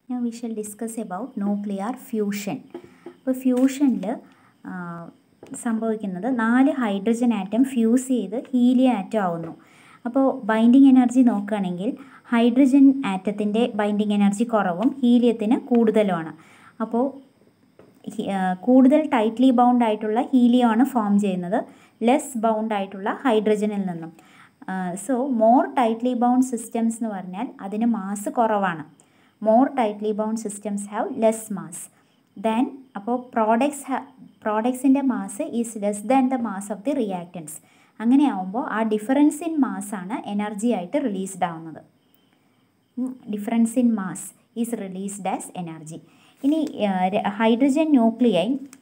Now we shall discuss about nuclear fusion. അപ്പോൾ ഫ്യൂഷനിൽ സംഭവിക്കുന്നത് നാല് ഹൈഡ്രജൻ ആറ്റം ഫ്യൂസ് ചെയ്ത് ഹീലിയം ആറ്റം ആവുന്നു അപ്പോൾ ബൈൻഡിങ് എനർജി നോക്കുകയാണെങ്കിൽ ഹൈഡ്രജൻ ആറ്റത്തിൻ്റെ ബൈൻഡിങ് എനർജി കുറവും ഹീലിയത്തിന് കൂടുതലുമാണ് അപ്പോൾ ഹി- ആ, കൂടുതൽ ടൈറ്റ്ലി ബൗണ്ട് ആയിട്ടുള്ള ഹീലിയം ആണ് ഫോം ചെയ്യുന്നത് ലെസ് ബൗണ്ട് ആയിട്ടുള്ള ഹൈഡ്രജനിൽ നിന്നും so more tightly bound systems എന്ന് പറഞ്ഞാൽ അതിന് മാസ് കുറവാണ് more tightly bound systems have less mass then അപ്പോൾ പ്രോഡക്ട്സ് പ്രോഡക്ട്സിൻ്റെ mass is less than the mass of the reactants അങ്ങനെ ആവുമ്പോൾ ആ ഡിഫറൻസ് ഇൻ മാസ്സാണ് എനർജി ആയിട്ട് റിലീസ്ഡ് ആവുന്നത് difference in mass is released as energy ഇനി hydrogen nuclei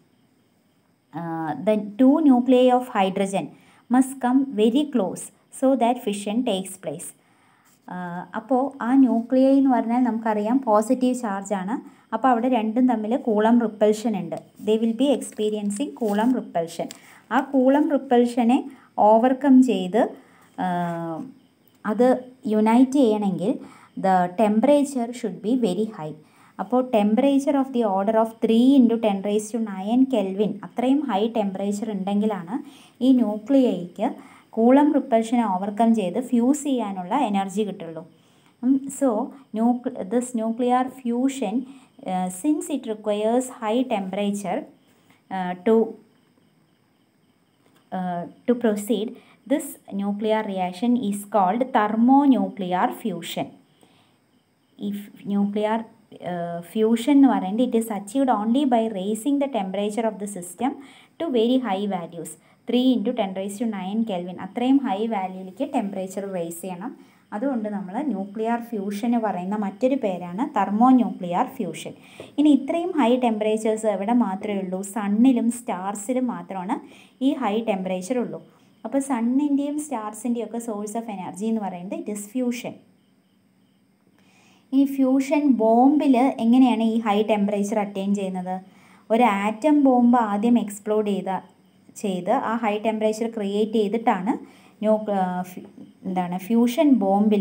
the two nuclei of hydrogen must come very close so that fission takes place അപ്പോൾ ആ nuclei എന്ന് പറഞ്ഞാൽ നമുക്കറിയാം പോസിറ്റീവ് ചാർജാണ് അപ്പോൾ അവിടെ രണ്ടും തമ്മിൽ കൂളം റിപ്പൽഷൻ ഉണ്ട് they will be experiencing Coulomb repulsion ആ കൂളം റിപ്പൽഷനെ ഓവർകം ചെയ്ത് ആ, അത് യുണൈറ്റ് ചെയ്യണമെങ്കിൽ the temperature should be very high അപ്പോൾ temperature of the order of three into ten raise to nine kelvin അത്രയും ഹൈ ടെമ്പറേച്ചർ ഉണ്ടെങ്കിലാണ് ഈ ന്യൂക്ലിയയ്ക്ക് കൂളം റിപ്പൽഷനെ ഓവർകം ചെയ്ത് ഫ്യൂസ് ചെയ്യാനുള്ള എനർജി കിട്ടുള്ളൂ so nuclei this nuclear fusion since it requires high temperature to uh, to proceed, this nuclear reaction is called thermonuclear fusion. If nuclear uh, fusion എന്ന് പറയുന്നത് it is achieved only by raising the temperature of the system to very high values three into ten raise to nine kelvin അത്രയും high വാല്യൂയിലേക്ക് temperature raise ചെയ്യണം അതുകൊണ്ട് നമ്മൾ nuclear ഫ്യൂഷന് പറയുന്ന മറ്റൊരു പേരാണ് തെർമോ ന്യൂക്ലിയർ ഫ്യൂഷൻ ഇനി ഇത്രയും ഹൈ ടെമ്പറേച്ചേഴ്സ് എവിടെ മാത്രമേ ഉള്ളൂ സണ്ണിലും സ്റ്റാർസിലും മാത്രമാണ് ഈ ഹൈ ടെമ്പറേച്ചർ ഉള്ളൂ അപ്പോൾ സണ്ണിൻ്റെയും സ്റ്റാർസിൻ്റെയും ഒക്കെ സോഴ്സ് ഓഫ് എനർജി എന്ന് പറയുന്നത് ഇറ്റ് ഇസ് ഫ്യൂഷൻ ഈ ഫ്യൂഷൻ ബോംബിൽ എങ്ങനെയാണ് ഈ ഹൈ ടെമ്പറേച്ചർ അറ്റൈൻ ചെയ്യുന്നത് ഒരു ആറ്റം ബോംബ് ആദ്യം എക്സ്പ്ലോഡ് ചെയ്ത ചെയ്ത് ആ ഹൈ ടെമ്പറേച്ചർ ക്രിയേറ്റ് ചെയ്തിട്ടാണ് ന്യൂ എന്താണ് ഫ്യൂഷൻ ബോംബിൽ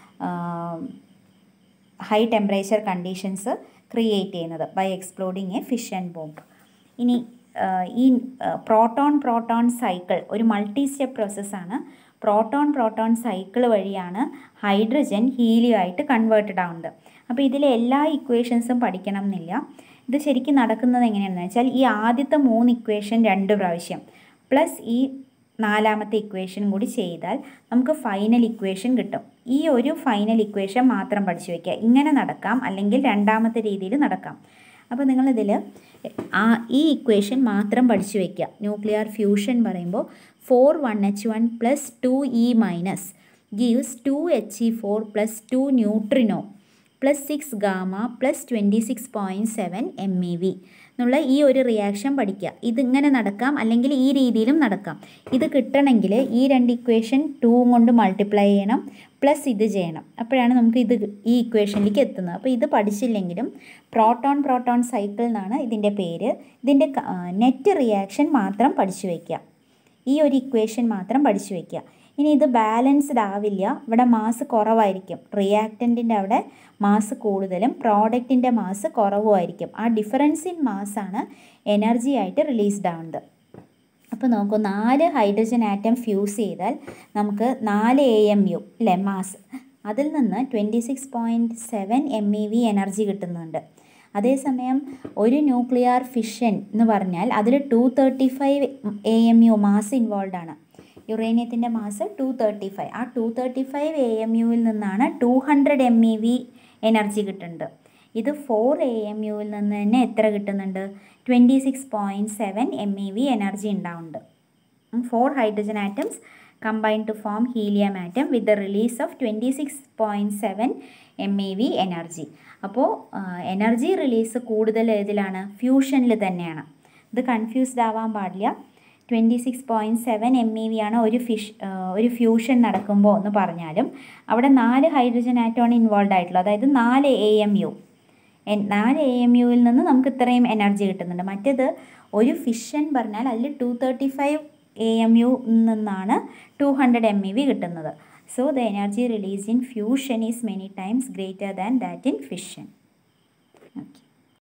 ഹൈ ടെമ്പറേച്ചർ കണ്ടീഷൻസ് ക്രിയേറ്റ് ചെയ്യുന്നത് by exploding a fission bomb ഇനി ആ, ഈ പ്രോട്ടോൺ പ്രോട്ടോൺ സൈക്കിൾ ഒരു മൾട്ടി സ്റ്റെപ്പ് പ്രോസസ്സാണ് പ്രോട്ടോൺ പ്രോട്ടോൺ സൈക്കിൾ വഴിയാണ് ഹൈഡ്രജൻ ഹീലിയോ ആയിട്ട് കൺവേർട്ടഡ് ആവുന്നത് അപ്പോൾ ഇതിലെ എല്ലാ ഇക്വേഷൻസും പഠിക്കണം എന്നില്ല ഇത് ശരിക്കും നടക്കുന്നത് എങ്ങനെയാണെന്ന് വെച്ചാൽ ഈ ആദ്യത്തെ മൂന്ന് ഇക്വേഷൻ രണ്ട് പ്രാവശ്യം പ്ലസ് ഈ നാലാമത്തെ ഇക്വേഷൻ കൂടി ചെയ്താൽ നമുക്ക് ഫൈനൽ ഇക്വേഷൻ കിട്ടും ഈ ഒരു ഫൈനൽ ഇക്വേഷൻ മാത്രം പഠിച്ചു വയ്ക്കുക ഇങ്ങനെ നടക്കാം അല്ലെങ്കിൽ രണ്ടാമത്തെ രീതിയിൽ നടക്കാം അപ്പോൾ നിങ്ങളിതിൽ ആ ഈ ഇക്വേഷൻ മാത്രം പഠിച്ചു വയ്ക്കുക ന്യൂക്ലിയർ ഫ്യൂഷൻ പറയുമ്പോൾ four one H one plus two E minus gives two H E four plus two neutrino plus six gamma plus twenty six point seven M E V എന്നുള്ള ഈ ഒരു റിയാക്ഷൻ പഠിക്കുക ഇതിങ്ങനെ നടക്കാം അല്ലെങ്കിൽ ഈ രീതിയിലും നടക്കാം ഇത് കിട്ടണമെങ്കിൽ ഈ രണ്ട് ഇക്വേഷൻ ടൂവും കൊണ്ട് മൾട്ടിപ്ലൈ ചെയ്യണം പ്ലസ് ഇത് ചെയ്യണം അപ്പോഴാണ് നമുക്ക് ഇത് ഈ ഇക്വേഷനിലേക്ക് എത്തുന്നത് അപ്പോൾ ഇത് പഠിച്ചില്ലെങ്കിലും പ്രോട്ടോൺ പ്രോട്ടോൺ സൈക്കിൾ എന്നാണ് ഇതിൻ്റെ പേര് ഇതിൻ്റെ നെറ്റ് റിയാക്ഷൻ മാത്രം പഠിച്ചു വയ്ക്കുക ഈ ഒരു ഇക്വേഷൻ മാത്രം പഠിച്ചു വയ്ക്കുക ഇനി ഇത് ബാലൻസ്ഡ് ആവില്ല ഇവിടെ മാസ് കുറവായിരിക്കും റിയാക്റ്റൻറ്റിൻ്റെ അവിടെ മാസ് കൂടുതലും പ്രോഡക്റ്റിൻ്റെ മാസ് കുറവുമായിരിക്കും ആ ഡിഫറൻസ് ഇൻ മാസ്സാണ് എനർജി ആയിട്ട് റിലീസ്ഡ് ആവുന്നത് അപ്പോൾ നോക്കൂ നാല് ഹൈഡ്രജൻ ആറ്റം ഫ്യൂസ് ചെയ്താൽ നമുക്ക് നാല് എ എം യു അല്ലേ മാസ് അതിൽ നിന്ന് twenty six point seven M E V energy കിട്ടുന്നുണ്ട് അതേസമയം ഒരു ന്യൂക്ലിയർ ഫിഷൻ എന്ന് പറഞ്ഞാൽ അതിൽ two thirty five A M U mass involve ആണ് യുറേനിയത്തിൻ്റെ മാസ് ടു തേർട്ടി ഫൈവ് ആ two thirty five A M യുവിൽ നിന്നാണ് two hundred M E V energy കിട്ടുന്നുണ്ട് ഇത് ഫോർ എ എം യുവിൽ നിന്ന് തന്നെ എത്ര കിട്ടുന്നുണ്ട് twenty six point seven M E V energy ഉണ്ടാവുന്നുണ്ട് four hydrogen atoms combine to form helium atom with the release of 26.7 MeV energy അപ്പോൾ energy release കൂടുതൽ ഏതിലാണ് ഫ്യൂഷനിൽ തന്നെയാണ് ഇത് കൺഫ്യൂസ്ഡ് ആവാൻ പാടില്ല twenty six point seven M E V ആണ് ഒരു ഫിഷ് ഒരു ഫ്യൂഷൻ നടക്കുമ്പോൾ എന്ന് പറഞ്ഞാലും അവിടെ നാല് ഹൈഡ്രജൻ ആറ്റമാണ് ഇൻവോൾവ് ആയിട്ടുള്ളത് അതായത് നാല് എ എം യു നാല് എ എം യുവിൽ നിന്ന് നമുക്ക് ഇത്രയും എനർജി കിട്ടുന്നുണ്ട് മറ്റേത് ഒരു ഫിഷൻ പറഞ്ഞാൽ അതിൽ two thirty five A M U നിന്നാണ് two hundred M E V കിട്ടുന്നത് so the energy release in fusion is many times greater than that in fission okay